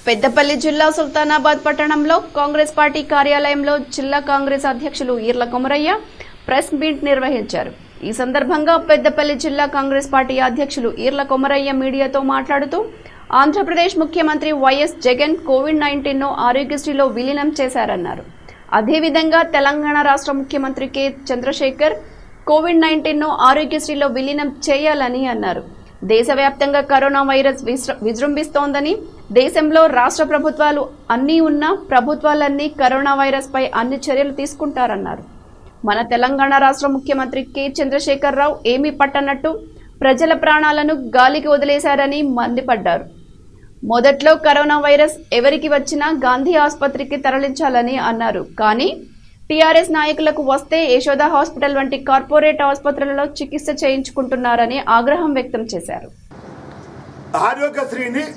పెద్దపల్లి జిల్లా సుల్తానాబాద్ పట్టణంలో కాంగ్రెస్ పార్టీ కార్యాలయంలో జిల్లా కాంగ్రెస్ అధ్యక్షులు ఈర్ల కొమరయ్య ప్రెస్ మీట్ నిర్వహించారు ఈ సందర్భంగా పెద్దపల్లి జిల్లా కాంగ్రెస్ పార్టీ అధ్యక్షులు ఈర్ల కొమరయ్య మీడియాతో మాట్లాడుతూ ఆంధ్రప్రదేశ్ ముఖ్యమంత్రి వైఎస్ జగన్ కోవిడ్ నైన్టీన్ను ఆరోగ్యశ్రీలో విలీనం చేశారన్నారు అదేవిధంగా తెలంగాణ రాష్ట్ర ముఖ్యమంత్రి కె చంద్రశేఖర్ కోవిడ్ నైన్టీన్ను ఆరోగ్యశ్రీలో విలీనం చేయాలని అన్నారు దేశవ్యాప్తంగా కరోనా వైరస్ విశ్ర- విజృంభిస్తోందని దేశంలో రాష్ట్ర ప్రభుత్వాలు అన్నీ ఉన్నా ప్రభుత్వాలన్నీ కరోనా వైరస్ పై అన్ని చర్యలు తీసుకుంటారన్నారు మన తెలంగాణ రాష్ట్ర ముఖ్యమంత్రి కె చంద్రశేఖర్ రావు ఏమీ పట్టనట్టు ప్రజల ప్రాణాలను గాలికి వదిలేశారని మండిపడ్డారు మొదట్లో కరోనా వైరస్ ఎవరికి వచ్చినా గాంధీ ఆసుపత్రికి తరలించాలని అన్నారు కానీ టీఆర్ఎస్ నాయకులకు వస్తే యశోద హాస్పిటల్ వంటి కార్పొరేట్ ఆసుపత్రులలో చికిత్స చేయించుకుంటున్నారని ఆగ్రహం వ్యక్తం చేశారు ఆరోగ్యశ్రీని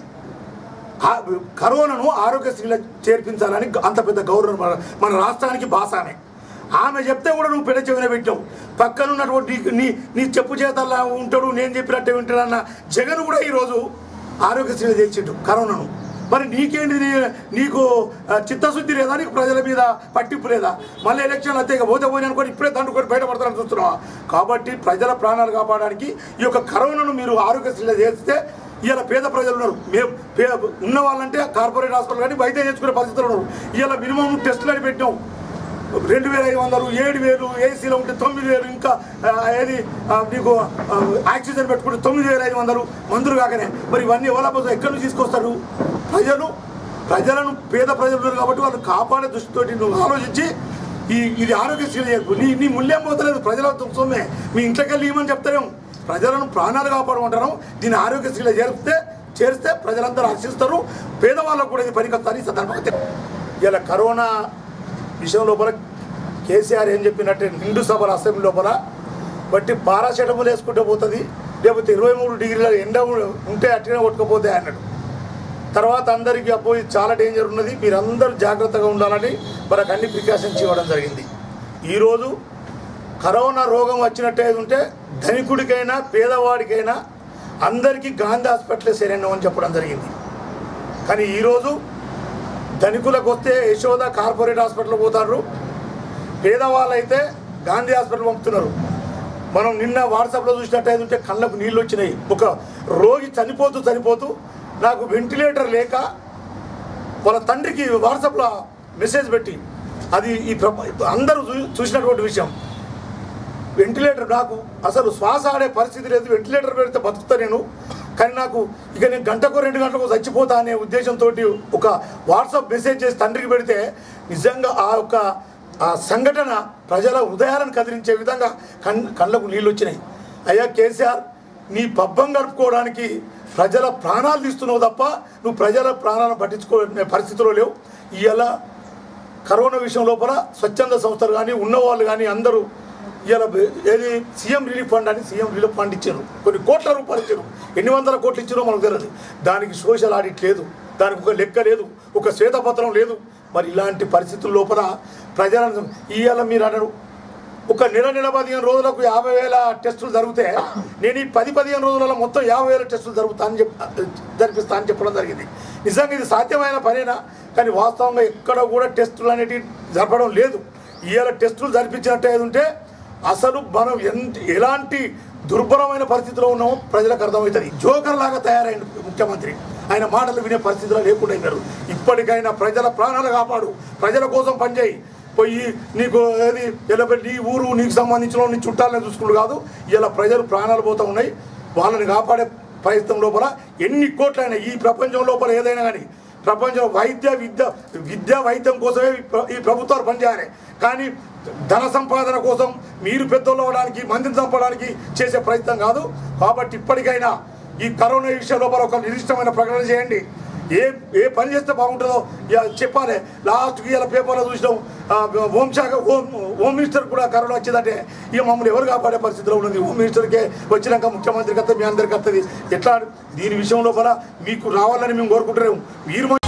ఆ- కరోనాను ఆరోగ్యశ్రీలో చేర్పించాలని అంత పెద్ద గౌరవం మన మన రాష్ట్రానికి బాసానే ఆమె చెప్తే కూడా నువ్వు పెద్ద చెవిన పెట్టావు పక్కన ఉన్నటువంటి నీ నీ చెప్పు చేతల్లా ఉంటాడు నేను చెప్పినట్టే వింటాడన్న జగన్ కూడా ఈరోజు ఆరోగ్యశ్రీలో తెచ్చిండు కరోనాను మరి నీకేంటి నీ- నీకు ఆ, చిత్తశుద్ధి లేదా నీకు ప్రజల మీద పట్టింపు లేదా మళ్ళీ ఎలక్షన్లు అంతే ఇక పోతే పోయి అనుకోని ఇప్పుడే దండుకొని బయటపడతారని చూస్తున్నావా కాబట్టి ప్రజల ప్రాణాలు కాపాడడానికి ఈ యొక్క కరోనాను మీరు ఆరోగ్యశ్రీలో చేస్తే ఇవాళ పేద ప్రజలు ఉన్నారు మేము పే ఉన్న వాళ్ళంటే కార్పొరేట్ హాస్పిటల్ కానీ వైద్యం చేసుకునే పరిస్థితులు ఉన్నారు ఇవాళ మినిమం టెస్టులు అని పెట్టినాం రెండు వేల ఐదు వందలు ఏడు వేలు ఏసీలో ఉంటే తొమ్మిది వేలు ఇంకా ఆ, ఏది ఆ, నీకు ఆ, ఆక్సిజన్ పెట్టుకుంటే తొమ్మిది వేల ఐదు వందలు మందులు కాకనే మరి ఇవన్నీ ఎవరి కోసం ఎక్కడి నుంచి తీసుకొస్తారు ప్రజలు ప్రజలను పేద ప్రజలు ఉన్నారు కాబట్టి వాళ్ళు కాపాడే దృష్టితోటి నువ్వు ఆలోచించి ఈ ఇది ఆరోగ్యశ్రీ చేర్పు నీ నీ మూల్యం పోతలేదు ప్రజల సొమ్మే మీ ఇంట్లోకి వెళ్ళి ఇవ్వమని చెప్తారేమో ప్రజలను ప్రాణాలు కాపాడమంటారు దీన్ని ఆరోగ్యశ్రీలో చేరిస్తే చేరిస్తే ప్రజలందరూ హర్షిస్తారు పేదవాళ్ళకు కూడా ఇది పనికొస్తారని ఈ సందర్భంగా తెలు- ఇలా కరోనా విషయం లోపల కేసీఆర్ ఏం చెప్పినట్టే నిండు సభల అసెంబ్లీ లోపల బట్టి పారాసెటమాల్ వేసుకుంటే పోతుంది లేకపోతే ఇరవై మూడు డిగ్రీల ఎండ ఉంటే అట్టినే కొట్టుకుపోతే అన్నాడు తర్వాత అందరికీ అబ్బో ఇది చాలా డేంజర్ ఉన్నది మీరందరూ జాగ్రత్తగా ఉండాలని మనకు అన్ని ప్రికాషన్స్ ఇవ్వడం జరిగింది ఈరోజు కరోనా రోగం వచ్చినట్టే ఉంటే ధనికుడికైనా పేదవాడికైనా అందరికీ గాంధీ హాస్పిటల్ శరణ్యం అని చెప్పడం జరిగింది కానీ ఈరోజు ధనికులకు వస్తే యశోద కార్పొరేట్ హాస్పిటల్ పోతారు పేదవాళ్ళైతే గాంధీ హాస్పిటల్ పంపుతున్నారు మనం నిన్న వాట్సాప్లో చూసినట్టయితే ఉంటే కళ్ళకు నీళ్ళు వచ్చినాయి ఒక రోగి చనిపోతూ చనిపోతూ నాకు వెంటిలేటర్ లేక వాళ్ళ తండ్రికి వాట్సాప్లో మెసేజ్ పెట్టి అది ఈ ప్ర- అందరూ చూ చూసినటువంటి విషయం వెంటిలేటర్ నాకు అసలు శ్వాస ఆడే పరిస్థితి లేదు వెంటిలేటర్ పెడితే బతుకుతా నేను కానీ నాకు ఇక నేను గంటకు రెండు గంటలకు చచ్చిపోతా అనే ఉద్దేశంతో ఒక వాట్సాప్ మెసేజ్ చేసి తండ్రికి పెడితే నిజంగా ఆ యొక్క ఆ సంఘటన ప్రజల హృదయాలను కదిలించే విధంగా కన్ కళ్ళకు నీళ్ళు వచ్చినాయి అయ్యా కేసీఆర్ నీ పబ్బం గడుపుకోవడానికి ప్రజల ప్రాణాలు తీస్తున్నావు తప్ప నువ్వు ప్రజల ప్రాణాలను పట్టించుకో పరిస్థితిలో లేవు ఇవాళ కరోనా విషయం లోపల స్వచ్ఛంద సంస్థలు కానీ ఉన్నవాళ్ళు కానీ అందరూ ఇలా ఏది సీఎం రిలీఫ్ ఫండ్ అని సీఎం రిలీఫ్ ఫండ్ ఇచ్చారు కొన్ని కోట్ల రూపాయలు ఇచ్చారు ఎన్ని వందల కోట్లు ఇచ్చారో మనకు తెలియదు దానికి సోషల్ ఆడిట్ లేదు దానికి ఒక లెక్క లేదు ఒక శ్వేతపత్రం లేదు మరి ఇలాంటి పరిస్థితుల లోపల ప్రజలను ఇవాళ మీరు అన్నారు ఒక నెల నెల పదిహేను రోజులకు యాభై వేల టెస్టులు జరిగితే నేను ఈ పది పదిహేను రోజులలో మొత్తం యాభై వేల టెస్టులు జరుగుతా అని చెప్ జరిపిస్తా అని చెప్పడం జరిగింది నిజంగా ఇది సాధ్యమైన పనేనా కానీ వాస్తవంగా ఎక్కడ కూడా టెస్టులు అనేటివి జరపడం లేదు ఇవాళ టెస్టులు జరిపించినట్టు ఏది ఉంటే అసలు మనం ఎంత ఎలాంటి దుర్భరమైన పరిస్థితిలో ఉన్నామో ప్రజలకు అర్థమవుతుంది జోకర్ లాగా తయారైన ముఖ్యమంత్రి ఆయన మాటలు వినే పరిస్థితిలో లేకుండా అయినారు ఇప్పటికైనా ప్రజల ప్రాణాలు కాపాడు ప్రజల కోసం పనిచేయి పోయి నీకు ఏది ఇలా నీ ఊరు నీకు సంబంధించిన నీ చుట్టాలని చూసుకుంటూ కాదు ఇలా ప్రజలు ప్రాణాలు పోతూ ఉన్నాయి వాళ్ళని కాపాడే ప్రయత్నం లోపల ఎన్ని కోట్లైనా ఈ ప్రపంచం లోపల ఏదైనా కానీ ప్రపంచం వైద్య విద్య విద్య వైద్యం కోసమే ఈ ప్ర- ఈ ప్రభుత్వాలు పనిచేయాలి కానీ ధన సంపాదన కోసం మీరు పెద్దోళ్ళు అవ్వడానికి మందిని చంపడానికి చేసే ప్రయత్నం కాదు కాబట్టి ఇప్పటికైనా ఈ కరోనా విషయం లోపల ఒక నిర్దిష్టమైన ప్రకటన చేయండి ఏ ఏ పని చేస్తే బాగుంటుందో ఇక చెప్పాలి లాస్ట్కి ఇలా పేపర్లో చూసినాం ఆ, హోంశాఖ హోమ్ హోమ్ మినిస్టర్ కూడా కరోనా వచ్చిందంటే ఇక మమ్మల్ని ఎవరు కాపాడే పరిస్థితిలో ఉన్నది హోమ్ మినిస్టర్కే వచ్చినాక ముఖ్యమంత్రికి వస్తుంది మీ అందరికి వస్తుంది ఎట్లా దీని విషయం లోపల మీకు రావాలని మేము కోరుకుంటున్నాము మీరు